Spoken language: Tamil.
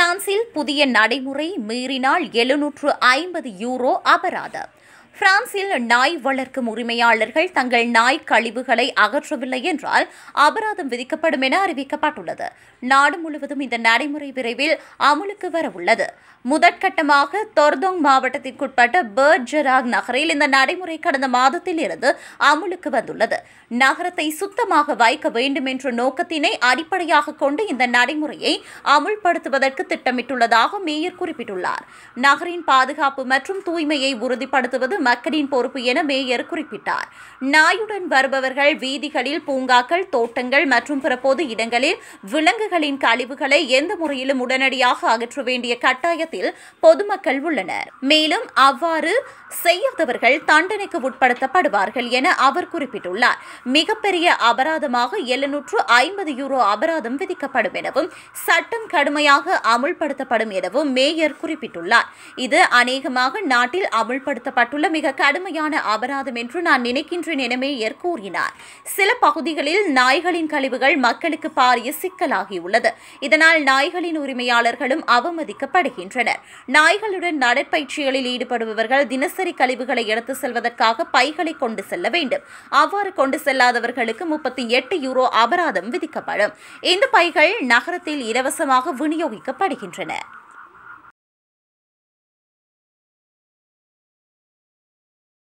பிரான்சில் புதிய நடைமுறை மீறினால் எழுநூற்று ஐம்பது யூரோ அபராதம் பிரான்சில் நாய் வளர்க்கும் உரிமையாளர்கள் தங்கள் நாய் கழிவுகளை அகற்றவில்லை என்றால் அபராதம் விதிக்கப்படும் என அறிவிக்கப்பட்டுள்ளது நாடு முழுவதும் இந்த நடைமுறை விரைவில் அமுலுக்கு வரவுள்ளது முதற்கட்டமாக தொர்தோங் மாவட்டத்திற்குட்பட்ட பேர்ஜெராக் நகரில் இந்த நடைமுறை கடந்த மாதத்தில் இருந்து அமுலுக்கு வந்துள்ளது நகரத்தை சுத்தமாக வைக்க வேண்டும் என்ற நோக்கத்தினை அடிப்படையாக கொண்டு இந்த நடைமுறையை அமுல்படுத்துவதற்கு திட்டமிட்டுள்ளதாக மேயர் குறிப்பிட்டுள்ளார் நகரின் பாதுகாப்பு மற்றும் தூய்மையை உறுதிப்படுத்துவது மக்களின் பொறுப்பு என மேயர் குறிப்பிட்டார் நாயுடன் வருபவர்கள் வீதிகளில் பூங்காக்கள் தோட்டங்கள் மற்றும் பிற பொது இடங்களில் விலங்குகளின் கழிவுகளை எந்த முறையிலும் உடனடியாக அகற்ற வேண்டிய கட்டாயத்தில் பொதுமக்கள் உள்ளனர் மேலும் அவ்வாறு செய்யாதவர்கள் தண்டனைக்கு உட்படுத்தப்படுவார்கள் என அவர் குறிப்பிட்டுள்ளார் மிகப்பெரிய அபராதமாக எழுநூற்று ஐம்பது யூரோ அபராதம் விதிக்கப்படும் எனவும் சட்டம் கடுமையாக அமுல்படுத்தப்படும் எனவும் மேயர் குறிப்பிட்டுள்ளார் இது அநேகமாக நாட்டில் அமுல்படுத்தப்பட்டுள்ள மிக கடுமையான அபராதம் என்று நான் நினைக்கின்றேன் என மேயர் கூறினார் சில பகுதிகளில் நாய்களின் கழிவுகள் மக்களுக்கு பாரிய சிக்கலாகியுள்ளது இதனால் நாய்களின் உரிமையாளர்களும் அவமதிக்கப்படுகின்றனர் நாய்களுடன் நடற்பயிற்சிகளில் ஈடுபடுபவர்கள் தினசரி கழிவுகளை எடுத்து செல்வதற்காக பைகளை கொண்டு செல்ல வேண்டும் அவ்வாறு கொண்டு செல்லாதவர்களுக்கு முப்பத்தி எட்டு யூரோ அபராதம் விதிக்கப்படும் இந்த பைகள் நகரத்தில் இலவசமாக விநியோகிக்கப்படுகின்றன